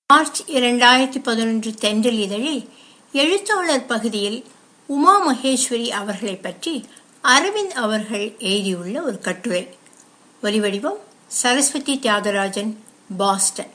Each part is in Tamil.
மார்ச் இரண்டாயிரத்தி பதினொன்று தென்றல் இதழில் எழுத்தாளர் பகுதியில் உமா மகேஸ்வரி அவர்களைப் பற்றி அரவிந்த் அவர்கள் எழுதியுள்ள ஒரு கட்டுரை ஒலிவடிவம் சரஸ்வதி தியாகராஜன் பாஸ்டன்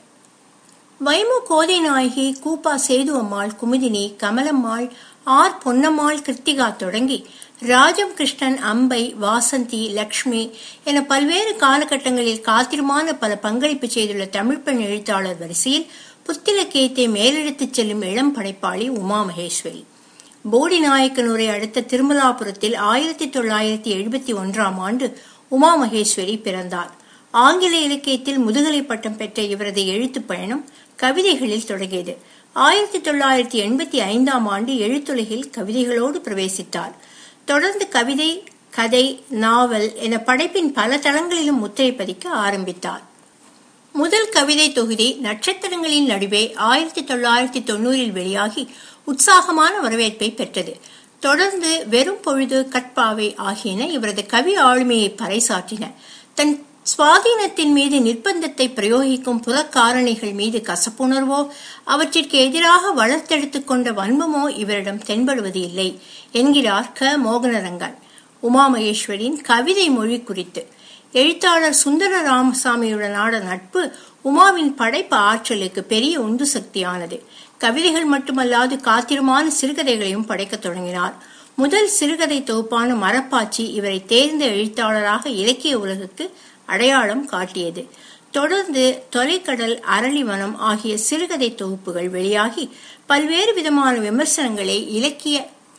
வைமு கோதை நாயகி கூப்பா சேது அம்மாள் குமுதினி கமலம்மாள் ஆர் பொன்னம்மாள் கிருத்திகா தொடங்கி ராஜம் கிருஷ்ணன் அம்பை வாசந்தி லக்ஷ்மி என பல்வேறு காலகட்டங்களில் காத்திரமான பல பங்களிப்பு செய்துள்ள தமிழ் பெண் எழுத்தாளர் வரிசையில் புத்திலக்கியத்தை மேலெடுத்துச் செல்லும் இளம் படைப்பாளி உமா மகேஸ்வரி போடி நாயக்கனூரை அடுத்த திருமலாபுரத்தில் ஆயிரத்தி தொள்ளாயிரத்தி எழுபத்தி ஒன்றாம் ஆண்டு உமா மகேஸ்வரி பிறந்தார் ஆங்கில இலக்கியத்தில் முதுகலை பட்டம் பெற்ற இவரது எழுத்துப் பயணம் கவிதைகளில் தொடங்கியது ஆயிரத்தி தொள்ளாயிரத்தி எண்பத்தி ஐந்தாம் ஆண்டு எழுத்துலகில் கவிதைகளோடு பிரவேசித்தார் தொடர்ந்து கவிதை கதை நாவல் என படைப்பின் பல தளங்களிலும் முத்திரை பதிக்க ஆரம்பித்தார் முதல் கவிதை தொகுதி நட்சத்திரங்களின் நடுவே ஆயிரத்தி தொள்ளாயிரத்தி தொண்ணூறில் வெளியாகி உற்சாகமான வரவேற்பை பெற்றது தொடர்ந்து வெறும் பொழுது கட்பாவை ஆகியன இவரது கவி ஆளுமையை பறைசாற்றின தன் சுவாதீனத்தின் மீது நிர்பந்தத்தை பிரயோகிக்கும் புறக்காரணிகள் மீது கசப்புணர்வோ அவற்றிற்கு எதிராக வளர்த்தெடுத்துக் கொண்ட வன்மமோ இவரிடம் தென்படுவது இல்லை என்கிறார் க மோகனரங்கன் உமா மகேஸ்வரின் கவிதை மொழி குறித்து எழுத்தாளர் சுந்தர ராமசாமியுடனான நட்பு உமாவின் படைப்பு ஆற்றலுக்கு பெரிய உந்து சக்தியானது கவிதைகள் மட்டுமல்லாது காத்திரமான சிறுகதைகளையும் படைக்கத் தொடங்கினார் முதல் சிறுகதை தொகுப்பான மரப்பாச்சி இவரை தேர்ந்த எழுத்தாளராக இலக்கிய உலகுக்கு அடையாளம் காட்டியது தொடர்ந்து தொலைக்கடல் அரளிவனம் ஆகிய சிறுகதை தொகுப்புகள் வெளியாகி பல்வேறு விதமான விமர்சனங்களை இலக்கிய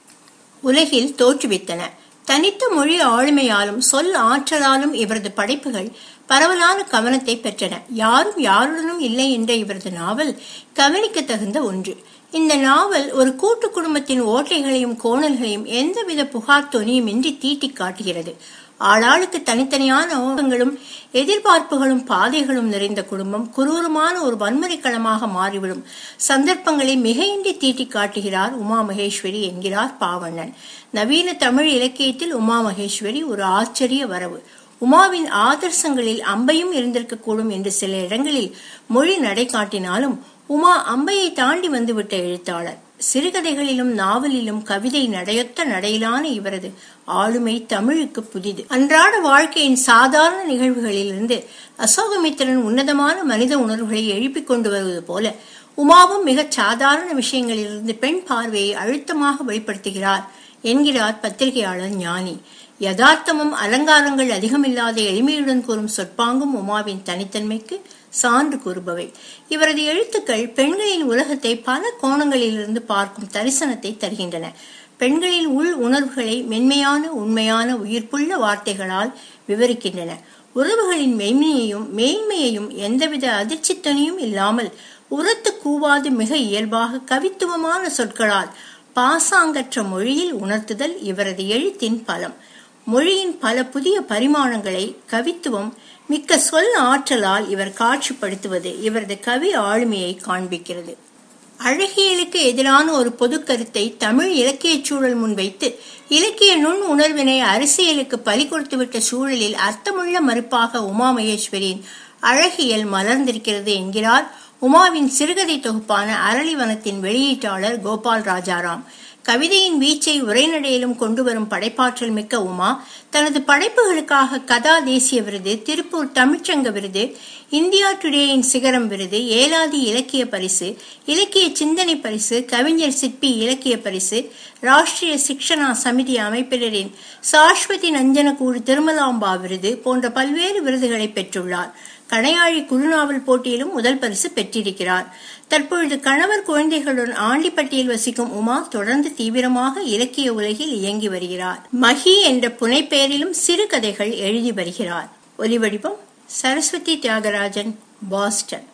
உலகில் தோற்றுவித்தன தனித்த மொழி ஆளுமையாலும் சொல் ஆற்றலாலும் இவரது படைப்புகள் பரவலான கவனத்தை பெற்றன யாரும் யாருடனும் இல்லை என்ற இவரது நாவல் கவனிக்க தகுந்த ஒன்று இந்த நாவல் ஒரு கூட்டு குடும்பத்தின் ஓட்டைகளையும் கோணல்களையும் எந்தவித புகார் தொனியும் இன்றி தீட்டி காட்டுகிறது ஆளாளுக்கு தனித்தனியான ஓகங்களும் எதிர்பார்ப்புகளும் பாதைகளும் நிறைந்த குடும்பம் குரூரமான ஒரு வன்முறை களமாக மாறிவிடும் சந்தர்ப்பங்களை மிகையின்றி தீட்டி காட்டுகிறார் உமா மகேஸ்வரி என்கிறார் பாவண்ணன் நவீன தமிழ் இலக்கியத்தில் உமா மகேஸ்வரி ஒரு ஆச்சரிய வரவு உமாவின் ஆதர்சங்களில் அம்பையும் இருந்திருக்கக்கூடும் என்று சில இடங்களில் மொழி நடை காட்டினாலும் உமா அம்பையை தாண்டி வந்துவிட்ட எழுத்தாளர் சிறுகதைகளிலும் நாவலிலும் கவிதை நடையொத்த நடையிலான இவரது ஆளுமை தமிழுக்கு புதிது அன்றாட வாழ்க்கையின் சாதாரண நிகழ்வுகளிலிருந்து அசோகமித்திரன் உன்னதமான மனித உணர்வுகளை எழுப்பிக் கொண்டு வருவது போல உமாவும் மிகச் சாதாரண விஷயங்களிலிருந்து பெண் பார்வையை அழுத்தமாக வெளிப்படுத்துகிறார் என்கிறார் பத்திரிகையாளர் ஞானி யதார்த்தமும் அலங்காரங்கள் அதிகமில்லாத எளிமையுடன் கூறும் சொற்பாங்கும் உமாவின் தனித்தன்மைக்கு சான்று கூறுபவை இவரது எழுத்துக்கள் பெண்களின் உலகத்தை பல கோணங்களிலிருந்து பார்க்கும் தரிசனத்தை தருகின்றன பெண்களின் உள் உணர்வுகளை மென்மையான உண்மையான உயிர்ப்புள்ள வார்த்தைகளால் விவரிக்கின்றன உறவுகளின் மென்மையையும் மேன்மையையும் எந்தவித அதிர்ச்சி துணியும் இல்லாமல் உரத்து கூவாது மிக இயல்பாக கவித்துவமான சொற்களால் பாசாங்கற்ற மொழியில் உணர்த்துதல் இவரது எழுத்தின் பலம் மொழியின் பல புதிய பரிமாணங்களை கவித்துவம் மிக்க சொல் ஆற்றலால் இவர் காட்சிப்படுத்துவது இவரது கவி ஆளுமையை காண்பிக்கிறது அழகியலுக்கு எதிரான ஒரு பொது கருத்தை தமிழ் இலக்கிய சூழல் முன்வைத்து இலக்கிய நுண் உணர்வினை அரசியலுக்கு பலி கொடுத்துவிட்ட சூழலில் அர்த்தமுள்ள மறுப்பாக உமா மகேஸ்வரியின் அழகியல் மலர்ந்திருக்கிறது என்கிறார் உமாவின் சிறுகதை தொகுப்பான அரளிவனத்தின் வெளியீட்டாளர் கோபால் ராஜாராம் கவிதையின் வீச்சை உரைநடையிலும் கொண்டு வரும் படைப்பாற்றல் மிக்க உமா தனது படைப்புகளுக்காக கதா தேசிய விருது திருப்பூர் தமிழ்ச்சங்க விருது இந்தியா டுடேயின் சிகரம் விருது ஏலாதி இலக்கிய பரிசு இலக்கிய சிந்தனை பரிசு கவிஞர் சிற்பி இலக்கிய பரிசு ராஷ்டிரிய சிக்ஷனா சமிதி அமைப்பினரின் சாஸ்வதி நஞ்சனகூடு திருமலாம்பா விருது போன்ற பல்வேறு விருதுகளை பெற்றுள்ளார் கணையாழி குறுநாவல் போட்டியிலும் முதல் பரிசு பெற்றிருக்கிறார் தற்பொழுது கணவர் குழந்தைகளுடன் ஆண்டிப்பட்டியில் வசிக்கும் உமா தொடர்ந்து தீவிரமாக இலக்கிய உலகில் இயங்கி வருகிறார் மஹி என்ற புனைப்பெயரிலும் சிறுகதைகள் எழுதி வருகிறார் ஒலிவடிவம் சரஸ்வதி தியாகராஜன் பாஸ்டன்